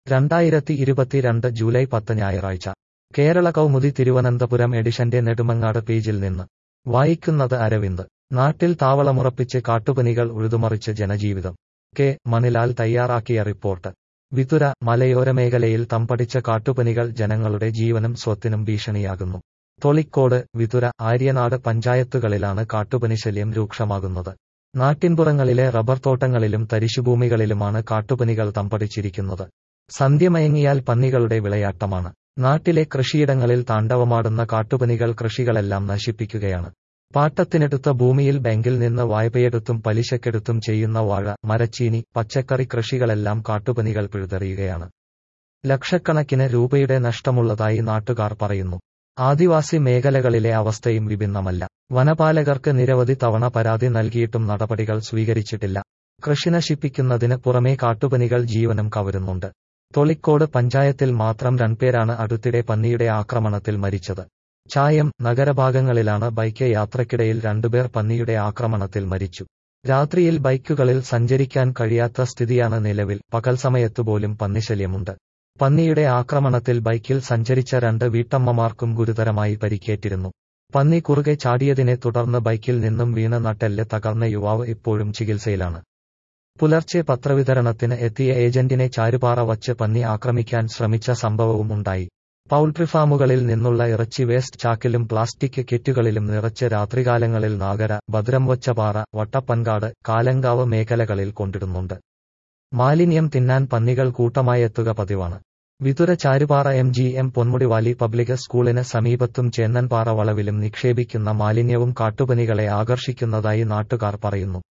രണ്ടായിരത്തി ഇരുപത്തിരണ്ട് ജൂലൈ പത്ത് ഞായറാഴ്ച കേരള കൗമുദി തിരുവനന്തപുരം എഡിഷന്റെ നെടുമങ്ങാട് പേജിൽ നിന്ന് വായിക്കുന്നത് അരവിന്ദ് നാട്ടിൽ താവളമുറപ്പിച്ച് കാട്ടുപനികൾ ഉഴുതുമറിച്ച് ജനജീവിതം കെ മണിലാൽ തയ്യാറാക്കിയ റിപ്പോർട്ട് വിതുര മലയോര മേഖലയിൽ തമ്പടിച്ച കാട്ടുപനികൾ ജനങ്ങളുടെ ജീവനും സ്വത്തിനും ഭീഷണിയാകുന്നു തൊളിക്കോട് വിതുര ആര്യനാട് പഞ്ചായത്തുകളിലാണ് കാട്ടുപനി ശല്യം രൂക്ഷമാകുന്നത് നാട്ടിൻപുറങ്ങളിലെ റബ്ബർ തോട്ടങ്ങളിലും തരിശുഭൂമികളിലുമാണ് കാട്ടുപനികൾ തമ്പടിച്ചിരിക്കുന്നത് സന്ധ്യമയങ്ങിയാൽ പന്നികളുടെ വിളയാട്ടമാണ് നാട്ടിലെ കൃഷിയിടങ്ങളിൽ താണ്ഡവമാടുന്ന കാട്ടുപനികൾ കൃഷികളെല്ലാം നശിപ്പിക്കുകയാണ് പാട്ടത്തിനെടുത്ത ഭൂമിയിൽ ബാങ്കിൽ നിന്ന് വായ്പയെടുത്തും പലിശക്കെടുത്തും ചെയ്യുന്ന വാഴ മരച്ചീനി പച്ചക്കറി കൃഷികളെല്ലാം കാട്ടുപനികൾ പിഴുതെറിയുകയാണ് ലക്ഷക്കണക്കിന് രൂപയുടെ നഷ്ടമുള്ളതായി നാട്ടുകാർ പറയുന്നു ആദിവാസി മേഖലകളിലെ അവസ്ഥയും വിഭിന്നമല്ല വനപാലകർക്ക് നിരവധി തവണ പരാതി നൽകിയിട്ടും നടപടികൾ സ്വീകരിച്ചിട്ടില്ല കൃഷി നശിപ്പിക്കുന്നതിന് പുറമേ കാട്ടുപനികൾ ജീവനും കവരുന്നുണ്ട് തൊളിക്കോട് പഞ്ചായത്തിൽ മാത്രം രണ്ടുപേരാണ് അടുത്തിടെ പന്നിയുടെ ആക്രമണത്തിൽ മരിച്ചത് ചായം നഗരഭാഗങ്ങളിലാണ് ബൈക്ക് യാത്രക്കിടയിൽ രണ്ടുപേർ പന്നിയുടെ ആക്രമണത്തിൽ മരിച്ചു രാത്രിയിൽ ബൈക്കുകളിൽ സഞ്ചരിക്കാൻ കഴിയാത്ത സ്ഥിതിയാണ് നിലവിൽ പകൽ സമയത്തുപോലും പന്നിശല്യമുണ്ട് പന്നിയുടെ ആക്രമണത്തിൽ ബൈക്കിൽ സഞ്ചരിച്ച രണ്ട് വീട്ടമ്മമാർക്കും ഗുരുതരമായി പരിക്കേറ്റിരുന്നു പന്നി കുറുകെ ചാടിയതിനെ തുടർന്ന് ബൈക്കിൽ നിന്നും വീണ് നട്ടെല്ല് തകർന്ന യുവാവ് ഇപ്പോഴും ചികിത്സയിലാണ് പുലർച്ചെ പത്രവിതരണത്തിന് എത്തിയ ഏജന്റിനെ ചാരുപാറ വച്ച് പന്നി ആക്രമിക്കാൻ ശ്രമിച്ച സംഭവവും ഉണ്ടായി പൗൾട്രി ഫാമുകളിൽ നിന്നുള്ള ഇറച്ചി വേസ്റ്റ് ചാക്കിലും പ്ലാസ്റ്റിക് കിറ്റുകളിലും നിറച്ച് രാത്രികാലങ്ങളിൽ നാഗര ഭദ്രംവച്ചപാറ വട്ടപ്പൻകാട് കാലങ്കാവ് മേഖലകളിൽ കൊണ്ടിടുന്നുണ്ട് മാലിന്യം തിന്നാൻ പന്നികൾ കൂട്ടമായെത്തുക പതിവാണ് Vithura Charupara M G M Ponmudi Valley public സ്കൂളിന് സമീപത്തും ചേന്നൻപാറ വളവിലും നിക്ഷേപിക്കുന്ന മാലിന്യവും കാട്ടുപനികളെ ആകർഷിക്കുന്നതായി നാട്ടുകാർ പറയുന്നു